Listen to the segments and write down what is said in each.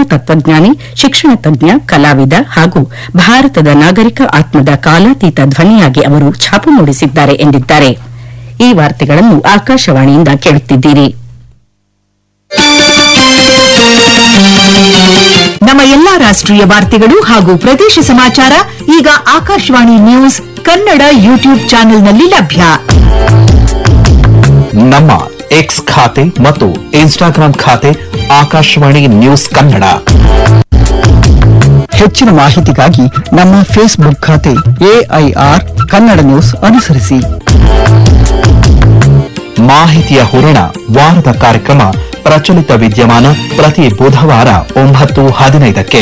ತತ್ವಜ್ಞಾನಿ ಶಿಕ್ಷಣ ತಜ್ಞ ಕಲಾವಿದ ಹಾಗೂ ಭಾರತದ ನಾಗರಿಕ ಆತ್ಮದ ಕಾಲಾತೀತ ಧ್ವನಿಯಾಗಿ ಅವರು ಛಾಪು ಮೂಡಿಸಿದ್ದಾರೆ ಎಂದಿದ್ದಾರೆ ಈ ವಾರ್ತೆಗಳನ್ನು ಆಕಾಶವಾಣಿಯಿಂದ ಕೇಳುತ್ತಿದ್ದೀರಿ ನಮ್ಮ ಎಲ್ಲಾ ರಾಷ್ಟ್ರೀಯ ವಾರ್ತೆಗಳು ಹಾಗೂ ಪ್ರದೇಶ ಸಮಾಚಾರ ಈಗ ಆಕಾಶವಾಣಿ ನ್ಯೂಸ್ ಕನ್ನಡ ಯೂಟ್ಯೂಬ್ ಚಾನೆಲ್ನಲ್ಲಿ ಲಭ್ಯ ನಮ್ಮ ಎಕ್ಸ್ ಖಾತೆ ಮತ್ತು ಇನ್ಸ್ಟಾಗ್ರಾಂ ಖಾತೆ ಆಕಾಶವಾಣಿ ನ್ಯೂಸ್ ಕನ್ನಡ ಹೆಚ್ಚಿನ ಮಾಹಿತಿಗಾಗಿ ನಮ್ಮ ಫೇಸ್ಬುಕ್ ಖಾತೆ ಎಐಆರ್ ಕನ್ನಡ ನ್ಯೂಸ್ ಅನುಸರಿಸಿ ಮಾಹಿತಿಯ ಹೂರಣ ವಾರದ ಕಾರ್ಯಕ್ರಮ ಪ್ರಚಲಿತ ವಿದ್ಯಮಾನ ಪ್ರತಿ ಬುಧವಾರ ಒಂಬತ್ತು ಹದಿನೈದಕ್ಕೆ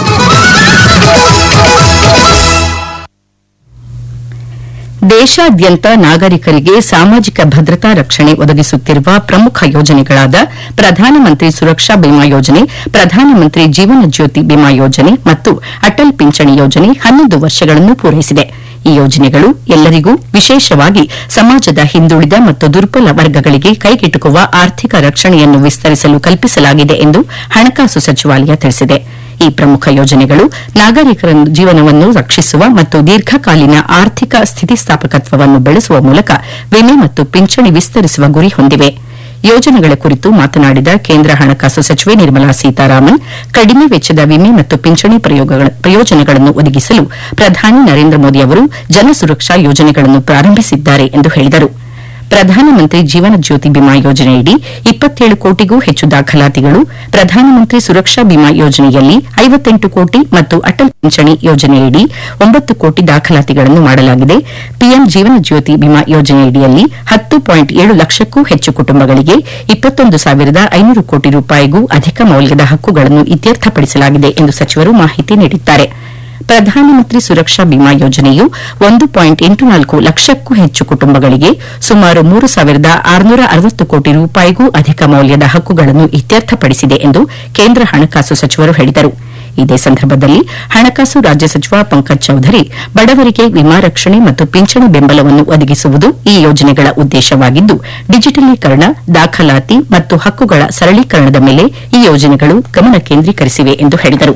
ದೇಶಾದ್ಯಂತ ನಾಗರಿಕರಿಗೆ ಸಾಮಾಜಿಕ ಭದ್ರತಾ ರಕ್ಷಣೆ ಒದಗಿಸುತ್ತಿರುವ ಪ್ರಮುಖ ಯೋಜನೆಗಳಾದ ಪ್ರಧಾನಮಂತ್ರಿ ಸುರಕ್ಷಾ ಬಿಮಾ ಯೋಜನೆ ಪ್ರಧಾನಮಂತ್ರಿ ಜೀವನ ಜ್ಯೋತಿ ಬಿಮಾ ಯೋಜನೆ ಮತ್ತು ಅಟಲ್ ಪಿಂಚಣಿ ಯೋಜನೆ ಹನ್ನೊಂದು ವರ್ಷಗಳನ್ನು ಪೂರೈಸಿದೆ ಈ ಯೋಜನೆಗಳು ಎಲ್ಲರಿಗೂ ವಿಶೇಷವಾಗಿ ಸಮಾಜದ ಹಿಂದುಳಿದ ಮತ್ತು ದುರ್ಬಲ ವರ್ಗಗಳಿಗೆ ಕೈಗೆಟುಕುವ ಆರ್ಥಿಕ ರಕ್ಷಣೆಯನ್ನು ವಿಸ್ತರಿಸಲು ಕಲ್ಪಿಸಲಾಗಿದೆ ಎಂದು ಹಣಕಾಸು ಸಚಿವಾಲಯ ತಿಳಿಸಿದೆ ಈ ಪ್ರಮುಖ ಯೋಜನೆಗಳು ನಾಗರಿಕರ ಜೀವನವನ್ನು ರಕ್ಷಿಸುವ ಮತ್ತು ದೀರ್ಘಕಾಲೀನ ಆರ್ಥಿಕ ಸ್ಥಿತಿಸ್ಥಾಪಕತ್ವವನ್ನು ಬೆಳೆಸುವ ಮೂಲಕ ವಿಮೆ ಮತ್ತು ಪಿಂಚಣಿ ವಿಸ್ತರಿಸುವ ಗುರಿ ಹೊಂದಿವೆ ಯೋಜನೆಗಳ ಕುರಿತು ಮಾತನಾಡಿದ ಕೇಂದ್ರ ಹಣಕಾಸು ಸಚಿವೆ ನಿರ್ಮಲಾ ಸೀತಾರಾಮನ್ ಕಡಿಮೆ ವೆಚ್ಚದ ವಿಮೆ ಮತ್ತು ಪಿಂಚಣಿ ಪ್ರಯೋಗಗಳ- ಪ್ರಯೋಜನಗಳನ್ನು ಒದಗಿಸಲು ಪ್ರಧಾನಿ ನರೇಂದ್ರ ಮೋದಿ ಅವರು ಜನ ಸುರಕ್ಷಾ ಯೋಜನೆಗಳನ್ನು ಪ್ರಾರಂಭಿಸಿದ್ದಾರೆ ಎಂದು ಹೇಳಿದರು ಪ್ರಧಾನಮಂತ್ರಿ ಜೀವನ ಜ್ಯೋತಿ ಬಿಮಾ ಯೋಜನೆಯಡಿ ಇಪ್ಪತ್ತೇಳು ಕೋಟಿಗೂ ಹೆಚ್ಚು ದಾಖಲಾತಿಗಳು ಪ್ರಧಾನಮಂತ್ರಿ ಸುರಕ್ಷಾ ಬಿಮಾ ಯೋಜನೆಯಲ್ಲಿ ಐವತ್ತೆಂಟು ಕೋಟಿ ಮತ್ತು ಅಟಲ್ ಪಿಂಚಣಿ ಯೋಜನೆಯಡಿ ಒಂಬತ್ತು ಕೋಟಿ ದಾಖಲಾತಿಗಳನ್ನು ಮಾಡಲಾಗಿದೆ ಪಿಎಂ ಜೀವನ ಜ್ಯೋತಿ ಬಿಮಾ ಯೋಜನೆಯಡಿಯಲ್ಲಿ ಹತ್ತು ಪಾಯಿಂಟ್ ಏಳು ಲಕ್ಷಕ್ಕೂ ಹೆಚ್ಚು ಕುಟುಂಬಗಳಿಗೆ ಇಪ್ಪತ್ತೊಂದು ಸಾವಿರದ ಐನೂರು ಕೋಟಿ ರೂಪಾಯಿಗೂ ಅಧಿಕ ಮೌಲ್ಯದ ಹಕ್ಕುಗಳನ್ನು ಇತ್ಯರ್ಥಪಡಿಸಲಾಗಿದೆ ಎಂದು ಸಚಿವರು ಮಾಹಿತಿ ನೀಡಿದ್ದಾರೆ ಪ್ರಧಾನಮಂತ್ರಿ ಸುರಕ್ಷಾ ಬಿಮಾ ಯೋಜನೆಯು ಒಂದು ಪಾಯಿಂಟ್ ಎಂಟು ನಾಲ್ಕು ಲಕ್ಷಕ್ಕೂ ಹೆಚ್ಚು ಕುಟುಂಬಗಳಿಗೆ ಸುಮಾರು ಮೂರು ಸಾವಿರದ ಆರುನೂರ ಅರವತ್ತು ಕೋಟಿ ರೂಪಾಯಿಗೂ ಅಧಿಕ ಮೌಲ್ಯದ ಹಕ್ಕುಗಳನ್ನು ಇತ್ಯರ್ಥಪಡಿಸಿದೆ ಎಂದು ಕೇಂದ್ರ ಹಣಕಾಸು ಸಚಿವರು ಹೇಳಿದರು ಇದೇ ಸಂದರ್ಭದಲ್ಲಿ ಹಣಕಾಸು ರಾಜ್ಯ ಸಚಿವ ಪಂಕಜ್ ಚೌಧರಿ ಬಡವರಿಗೆ ವಿಮಾ ರಕ್ಷಣೆ ಮತ್ತು ಪಿಂಚಣಿ ಬೆಂಬಲವನ್ನು ಒದಗಿಸುವುದು ಈ ಯೋಜನೆಗಳ ಉದ್ದೇಶವಾಗಿದ್ದು ಡಿಜಿಟಲೀಕರಣ ದಾಖಲಾತಿ ಮತ್ತು ಹಕ್ಕುಗಳ ಸರಳೀಕರಣದ ಮೇಲೆ ಈ ಯೋಜನೆಗಳು ಗಮನ ಕೇಂದ್ರೀಕರಿಸಿವೆ ಎಂದು ಹೇಳಿದರು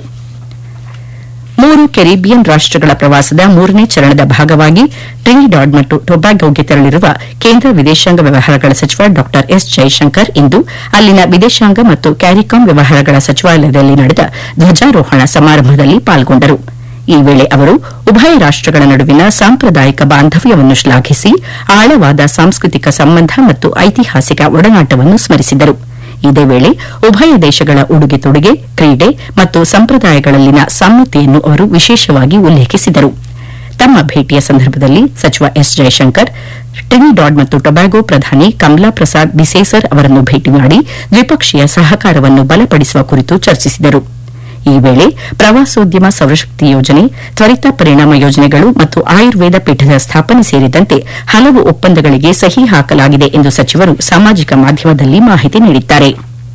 ಮೂರು ಕೆರಿಬಿಯನ್ ರಾಷ್ಟಗಳ ಪ್ರವಾಸದ ಮೂರನೇ ಚರಣದ ಭಾಗವಾಗಿ ಟ್ರಿನಿಡಾಡ್ ಮತ್ತು ಟೊಬ್ಯಾಗೊಗೆ ತೆರಳಿರುವ ಕೇಂದ್ರ ವಿದೇಶಾಂಗ ವ್ಯವಹಾರಗಳ ಸಚಿವ ಡಾ ಎಸ್ ಜೈಶಂಕರ್ ಇಂದು ಅಲ್ಲಿನ ವಿದೇಶಾಂಗ ಮತ್ತು ಕ್ಯಾರಿಕಾಂ ವ್ಯವಹಾರಗಳ ಸಚಿವಾಲಯದಲ್ಲಿ ನಡೆದ ಧ್ವಜಾರೋಹಣ ಸಮಾರಂಭದಲ್ಲಿ ಪಾಲ್ಗೊಂಡರು ಈ ವೇಳೆ ಅವರು ಉಭಯ ರಾಷ್ಟಗಳ ನಡುವಿನ ಸಾಂಪ್ರದಾಯಿಕ ಬಾಂಧವ್ಯವನ್ನು ಶ್ಲಾಘಿಸಿ ಆಳವಾದ ಸಾಂಸ್ಕೃತಿಕ ಸಂಬಂಧ ಮತ್ತು ಐತಿಹಾಸಿಕ ಒಡನಾಟವನ್ನು ಸ್ಮರಿಸಿದರು ಇದೇ ವೇಳೆ ಉಭಯ ದೇಶಗಳ ಉಡುಗೆ ತೊಡುಗೆ ಕ್ರೀಡೆ ಮತ್ತು ಸಂಪ್ರದಾಯಗಳಲ್ಲಿನ ಸಾಮ್ಯತೆಯನ್ನು ಅವರು ವಿಶೇಷವಾಗಿ ಉಲ್ಲೇಖಿಸಿದರು ತಮ್ಮ ಭೇಟಿಯ ಸಂದರ್ಭದಲ್ಲಿ ಸಚಿವ ಎಸ್ ಜಯಶಂಕರ್ ಟ್ರಿನಿಡಾಡ್ ಮತ್ತು ಟೊಬ್ಯಾಗೊ ಪ್ರಧಾನಿ ಕಮಲಾ ಪ್ರಸಾದ್ ಬಿಸೇಸರ್ ಅವರನ್ನು ಭೇಟಿ ಮಾಡಿ ದ್ವಿಪಕ್ಷೀಯ ಸಹಕಾರವನ್ನು ಬಲಪಡಿಸುವ ಕುರಿತು ಚರ್ಚಿಸಿದರು ಈ ವೇಳೆ ಪ್ರವಾಸೋದ್ಯಮ ಸೌರಶಕ್ತಿ ಯೋಜನೆ ತ್ವರಿತ ಪರಿಣಾಮ ಯೋಜನೆಗಳು ಮತ್ತು ಆಯುರ್ವೇದ ಪೀಠದ ಸ್ಥಾಪನೆ ಸೇರಿದಂತೆ ಹಲವು ಒಪ್ಪಂದಗಳಿಗೆ ಸಹಿ ಹಾಕಲಾಗಿದೆ ಎಂದು ಸಚಿವರು ಸಾಮಾಜಿಕ ಮಾಧ್ಯಮದಲ್ಲಿ ಮಾಹಿತಿ ನೀಡಿದ್ದಾರೆ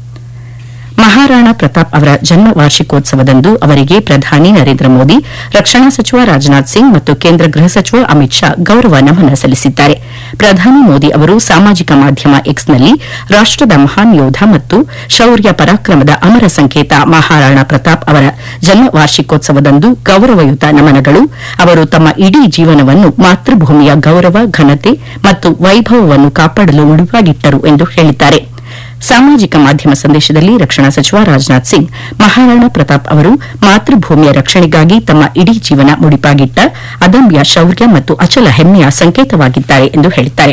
ಮಹಾರಾಣಾ ಪ್ರತಾಪ್ ಅವರ ಜನ್ಮ ವಾರ್ಷಿಕೋತ್ಸವದಂದು ಅವರಿಗೆ ಪ್ರಧಾನಿ ನರೇಂದ್ರ ಮೋದಿ ರಕ್ಷಣಾ ಸಚಿವ ರಾಜನಾಥ್ ಸಿಂಗ್ ಮತ್ತು ಕೇಂದ್ರ ಗೃಹ ಸಚಿವ ಅಮಿತ್ ಶಾ ಗೌರವ ನಮನ ಸಲ್ಲಿಸಿದ್ದಾರೆ ಪ್ರಧಾನಿ ಮೋದಿ ಅವರು ಸಾಮಾಜಿಕ ಮಾಧ್ಯಮ ಎಕ್ಸ್ನಲ್ಲಿ ರಾಷ್ಟದ ಮಹಾನ್ ಯೋಧ ಮತ್ತು ಶೌರ್ಯ ಪರಾಕ್ರಮದ ಅಮರ ಸಂಕೇತ ಮಹಾರಾಣಾ ಪ್ರತಾಪ್ ಅವರ ಜನ್ಮ ವಾರ್ಷಿಕೋತ್ಸವದಂದು ಗೌರವಯುತ ನಮನಗಳು ಅವರು ತಮ್ಮ ಇಡೀ ಜೀವನವನ್ನು ಮಾತೃಭೂಮಿಯ ಗೌರವ ಘನತೆ ಮತ್ತು ವೈಭವವನ್ನು ಕಾಪಾಡಲು ಮುಡಿಪಾಗಿಟ್ಟರು ಎಂದು ಹೇಳಿದ್ದಾರೆ ಸಾಮಾಜಿಕ ಮಾಧ್ಯಮ ಸಂದೇಶದಲ್ಲಿ ರಕ್ಷಣಾ ಸಚಿವ ರಾಜನಾಥ್ ಸಿಂಗ್ ಮಹಾರಾಣಾ ಪ್ರತಾಪ್ ಅವರು ಮಾತೃಭೂಮಿಯ ರಕ್ಷಣೆಗಾಗಿ ತಮ್ಮ ಇಡೀ ಜೀವನ ಮುಡಿಪಾಗಿಟ್ಟ ಅದಮ್ಯ ಶೌರ್ಯ ಮತ್ತು ಅಚಲ ಹೆಮ್ಮೆಯ ಸಂಕೇತವಾಗಿದ್ದಾರೆ ಎಂದು ಹೇಳಿದ್ದಾರೆ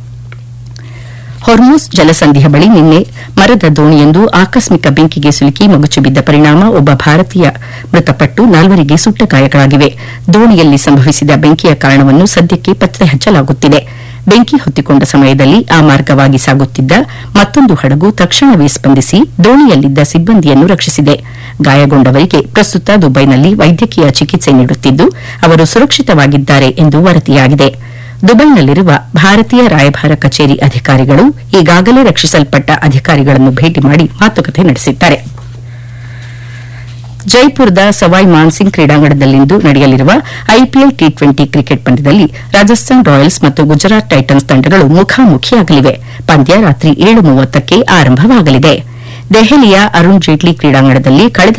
ಹೊರ್ಮುಸ್ ಜಲಸಂಧಿಯ ಬಳಿ ನಿನ್ನೆ ಮರದ ದೋಣಿಯೊಂದು ಆಕಸ್ಮಿಕ ಬೆಂಕಿಗೆ ಸಿಲುಕಿ ಮಗುಚಿ ಬಿದ್ದ ಪರಿಣಾಮ ಒಬ್ಬ ಭಾರತೀಯ ಮೃತಪಟ್ಟು ನಾಲ್ವರಿಗೆ ಸುಟ್ಟ ಗಾಯಗಳಾಗಿವೆ ದೋಣಿಯಲ್ಲಿ ಸಂಭವಿಸಿದ ಬೆಂಕಿಯ ಕಾರಣವನ್ನು ಸದ್ಯಕ್ಕೆ ಪತ್ತೆ ಹಚ್ಚಲಾಗುತ್ತಿದೆ ಬೆಂಕಿ ಹೊತ್ತಿಕೊಂಡ ಸಮಯದಲ್ಲಿ ಆ ಮಾರ್ಗವಾಗಿ ಸಾಗುತ್ತಿದ್ದ ಮತ್ತೊಂದು ಹಡಗು ತಕ್ಷಣವೇ ಸ್ಪಂದಿಸಿ ದೋಣಿಯಲ್ಲಿದ್ದ ಸಿಬ್ಬಂದಿಯನ್ನು ರಕ್ಷಿಸಿದೆ ಗಾಯಗೊಂಡವರಿಗೆ ಪ್ರಸ್ತುತ ದುಬೈನಲ್ಲಿ ವೈದ್ಯಕೀಯ ಚಿಕಿತ್ಸೆ ನೀಡುತ್ತಿದ್ದು ಅವರು ಸುರಕ್ಷಿತವಾಗಿದ್ದಾರೆ ಎಂದು ವರದಿಯಾಗಿದೆ ದುಬೈನಲ್ಲಿರುವ ಭಾರತೀಯ ರಾಯಭಾರ ಕಚೇರಿ ಅಧಿಕಾರಿಗಳು ಈಗಾಗಲೇ ರಕ್ಷಿಸಲ್ಪಟ್ಟ ಅಧಿಕಾರಿಗಳನ್ನು ಭೇಟಿ ಮಾಡಿ ಮಾತುಕತೆ ನಡೆಸಿದ್ದಾರೆ ಜೈಪುರದ ಸವಾಯ್ ಮಾನ್ಸಿಂಗ್ ಕ್ರೀಡಾಂಗಣದಲ್ಲಿಂದು ನಡೆಯಲಿರುವ ಐಪಿಎಲ್ ಟಿ ಟ್ವೆಂಟಿ ಕ್ರಿಕೆಟ್ ಪಂದ್ಯದಲ್ಲಿ ರಾಜಸ್ಥಾನ್ ರಾಯಲ್ಸ್ ಮತ್ತು ಗುಜರಾತ್ ಟೈಟನ್ಸ್ ತಂಡಗಳು ಮುಖಾಮುಖಿಯಾಗಲಿವೆ ಪಂದ್ಯ ರಾತ್ರಿ ಏಳು ಮೂವತ್ತಕ್ಕೆ ಆರಂಭವಾಗಲಿದೆ ದೆಹಲಿಯ ಅರುಣ್ ಜೇಟ್ಲಿ ಕ್ರೀಡಾಂಗಣದಲ್ಲಿ ಕಳೆದ